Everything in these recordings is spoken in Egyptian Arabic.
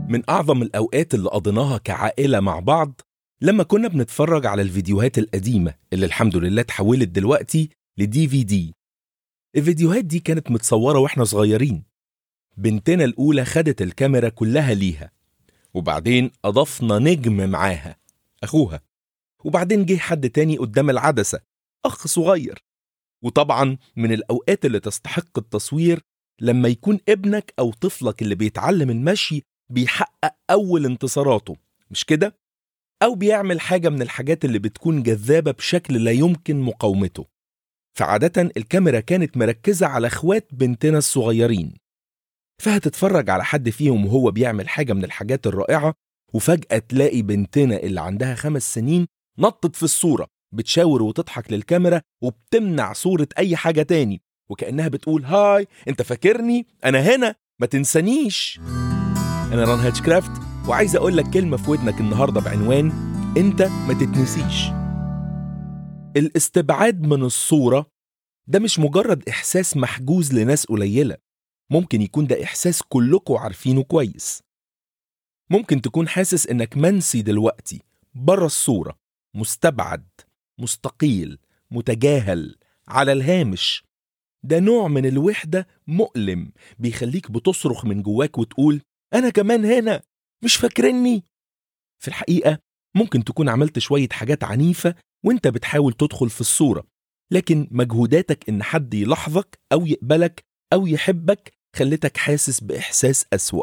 من أعظم الأوقات اللي قضيناها كعائلة مع بعض لما كنا بنتفرج على الفيديوهات القديمة اللي الحمد لله اتحولت دلوقتي لدي في دي الفيديوهات دي كانت متصورة واحنا صغيرين بنتنا الأولى خدت الكاميرا كلها ليها وبعدين أضفنا نجم معاها أخوها وبعدين جه حد تاني قدام العدسة أخ صغير وطبعا من الأوقات اللي تستحق التصوير لما يكون ابنك أو طفلك اللي بيتعلم المشي بيحقق أول انتصاراته مش كده؟ أو بيعمل حاجة من الحاجات اللي بتكون جذابة بشكل لا يمكن مقاومته فعادة الكاميرا كانت مركزة على اخوات بنتنا الصغيرين فهتتفرج على حد فيهم وهو بيعمل حاجة من الحاجات الرائعة وفجأة تلاقي بنتنا اللي عندها خمس سنين نطت في الصورة بتشاور وتضحك للكاميرا وبتمنع صورة أي حاجة تاني وكأنها بتقول هاي أنت فاكرني أنا هنا ما تنسانيش أنا ران هاتشكرافت وعايز أقول لك كلمة في ودنك النهاردة بعنوان أنت ما تتنسيش الاستبعاد من الصورة ده مش مجرد إحساس محجوز لناس قليلة ممكن يكون ده إحساس كلكم عارفينه كويس ممكن تكون حاسس إنك منسي دلوقتي بره الصورة مستبعد مستقيل متجاهل على الهامش ده نوع من الوحدة مؤلم بيخليك بتصرخ من جواك وتقول أنا كمان هنا مش فاكرني في الحقيقة ممكن تكون عملت شوية حاجات عنيفة وانت بتحاول تدخل في الصورة لكن مجهوداتك ان حد يلاحظك او يقبلك او يحبك خلتك حاسس باحساس اسوا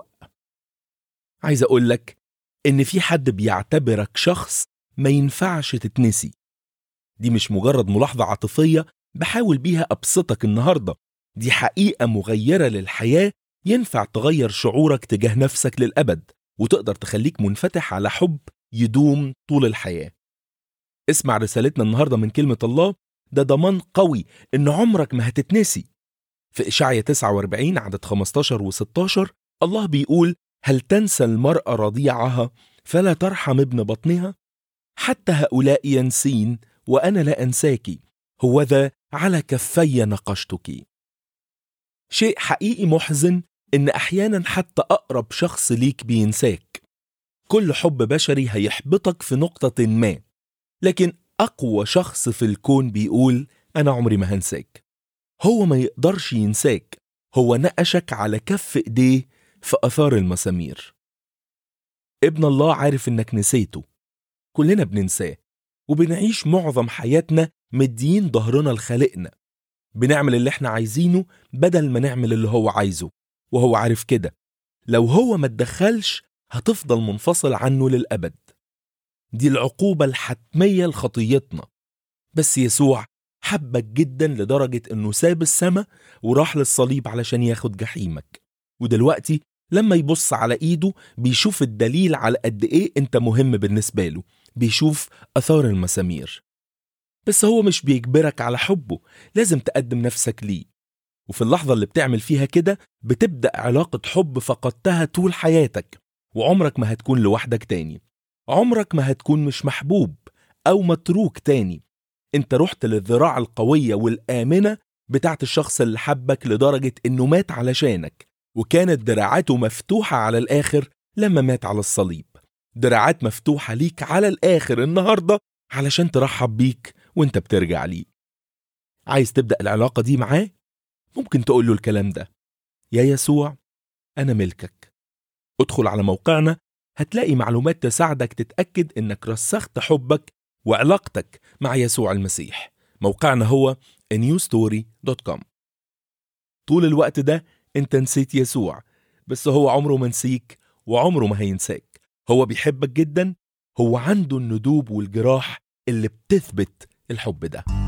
عايز اقولك ان في حد بيعتبرك شخص ما ينفعش تتنسي دي مش مجرد ملاحظة عاطفية بحاول بيها أبسطك النهاردة دي حقيقة مغيرة للحياة ينفع تغير شعورك تجاه نفسك للأبد وتقدر تخليك منفتح على حب يدوم طول الحياة اسمع رسالتنا النهاردة من كلمة الله ده ضمان قوي إن عمرك ما هتتنسي في إشعيا 49 عدد 15 و16 الله بيقول هل تنسى المرأة رضيعها فلا ترحم ابن بطنها حتى هؤلاء ينسين وأنا لا أنساك هوذا على كفي نقشتك شيء حقيقي محزن إن أحيانا حتى أقرب شخص ليك بينساك كل حب بشري هيحبطك في نقطة ما لكن أقوى شخص في الكون بيقول أنا عمري ما هنساك هو ما يقدرش ينساك هو نقشك على كف إيديه في أثار المسامير ابن الله عارف إنك نسيته كلنا بننساه وبنعيش معظم حياتنا مدين ظهرنا لخالقنا بنعمل اللي احنا عايزينه بدل ما نعمل اللي هو عايزه وهو عارف كده لو هو ما اتدخلش هتفضل منفصل عنه للأبد دي العقوبة الحتمية لخطيتنا بس يسوع حبك جدا لدرجة انه ساب السما وراح للصليب علشان ياخد جحيمك ودلوقتي لما يبص على ايده بيشوف الدليل على قد ايه انت مهم بالنسبة له بيشوف اثار المسامير بس هو مش بيجبرك على حبه لازم تقدم نفسك ليه وفي اللحظة اللي بتعمل فيها كده بتبدأ علاقة حب فقدتها طول حياتك وعمرك ما هتكون لوحدك تاني عمرك ما هتكون مش محبوب أو متروك تاني انت رحت للذراع القوية والآمنة بتاعت الشخص اللي حبك لدرجة انه مات علشانك وكانت دراعاته مفتوحة على الآخر لما مات على الصليب دراعات مفتوحة ليك على الآخر النهاردة علشان ترحب بيك وانت بترجع ليه عايز تبدأ العلاقة دي معاه؟ ممكن تقول له الكلام ده يا يسوع أنا ملكك ادخل على موقعنا هتلاقي معلومات تساعدك تتأكد إنك رسخت حبك وعلاقتك مع يسوع المسيح موقعنا هو newstory.com طول الوقت ده انت نسيت يسوع بس هو عمره ما نسيك وعمره ما هينساك هو بيحبك جدا هو عنده الندوب والجراح اللي بتثبت الحب ده